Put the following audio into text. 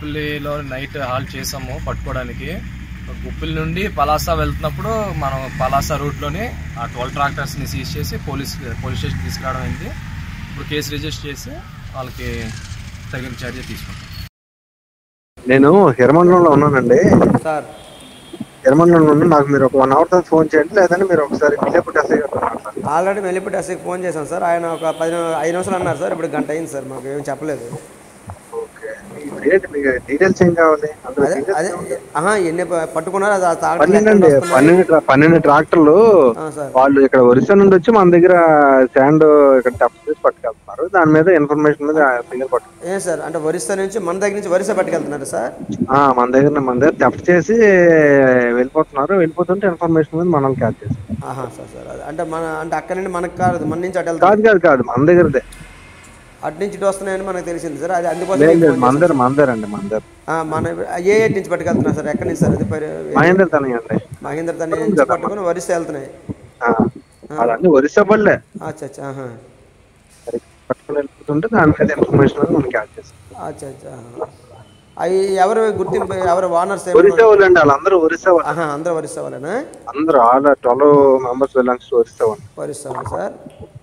గుప్పిలిలో night halt చేసాము పట్టుకోవడానికి గుప్పిలి నుండి పలాస వెళ్తున్నప్పుడు మనం పలాస రూట్లోని ఆ ట్వెల్వ్ ట్రాక్టర్స్ని సీజ్ చేసి పోలీస్ పోలీస్ స్టేషన్ తీసుకురావడం అయింది ఇప్పుడు కేసు రిజిస్టర్ చేసి వాళ్ళకి తగిన చర్య తీసుకుంటాం నేను హిరమండలంలో ఉన్నానండి సార్ హిరమండలంలో ఉన్నా నాకు మీరు ఒక వన్ అవర్ తర్వాత ఫోన్ చేయండి లేదంటే మీరు ఒకసారి పిల్లప్పుడు ఎస్ఐ గారితో మాట్లాడండి ఆల్రెడీ మెల్లిపట్టి ఎస్ఐకి ఫోన్ చేశాం సార్ ఆయన ఒక పది ఐదు నిమిషాలు అన్నారు సార్ ఇప్పుడు గంట అయింది సార్ మాకు ఏం చెప్పలేదు ఓకే ఇప్పుడు ఏంటి మీకు డీటెయిల్స్ ఏం కావాలి అందులో అదే details అదే ఏముంటాయి? ఆహా ఎన్ని ప- పట్టుకున్నారు అది ఆ తాగడం పన్నెండు ఎక్కడ అండి వస్తున్నాయి? పన్నెండు ట్రా- పన్నెండు ట్రాక్టర్లు ఆ, సార్ వాళ్ళు ఇక్కడ ఒరిస్సా నుండి వచ్చి మన దగ్గర శాండ్ ఇక్కడ టప్ చేసి పట్టుకెళ్తున్నారు దాని మీద ఇన్ఫర్మేషన్ మీద ఫింగర్ పట్టు ఏం సార్ అంటే ఒరిస్సా నుంచి మన దగ్గర నుంచి ఒరిస్సా పట్టుకెళ్తున్నారు సార్ ఆ, మన దగ్గర మన దగ్గర టప్ చేసి వెళ్ళిపోతున్నారు వెళ్ళిపోతుంటే ఇన్ఫర్మేషన్ మీద మనం క్యాచ్ చేస్తాం ఆహా సార్ సార్ అది అంటే మన అంటే అక్కడ నుండి మనకు కాదు మన నుంచి అటు కాదు వెళ్తాం కాదు కాదు మన దగ్గరదే అటు నుంచి ఇటు వస్తున్నాయని మనకు తెలిసింది సార్ అది అందుకోసం లేదు మీకు లేదు ఫోన్ మన చేశాను. దగ్గర మన దగ్గర అండి మన దగ్గర ఆ, మన ఏ ఏటి నుంచి పట్టుకెళ్తున్నారు సార్ ఎక్కడి నుంచి సార్ అది పరి- మహేంద్ర తనయ్య అండి మహేంద్ర తల్లి నుంచి పట్టుకొని ఒరిస్సా వెళ్తున్నాయి ఆ, అవన్నీ ఒరిస్సా పళ్ళే అచ్చా అచ్చా ఆహా. మరి పట్టుకుని వెళ్ళిపోతుంటే దాని మీద ఇన్ఫర్మేషన్ అనేది మనం క్యాచ్ చేస్తాం అచ్చా అచ్చా ఆహా. అవి ఎవరు గుర్తింపు ఎవరు వానర్స్ ఒరిస్సా వాళ్ళు అండి వాళ్ళందరూ ఒరిస్సా వాళ్ళు ఆహా అందరూ ఒరిస్సా వాళ్ళేనా అందరూ ఆల్ ట్వెల్వ్ మెంబర్స్ వెళ్ళాల్సి ఒరిస్సా వాళ్ళు ఒరిస్సా వాళ్ళు సార్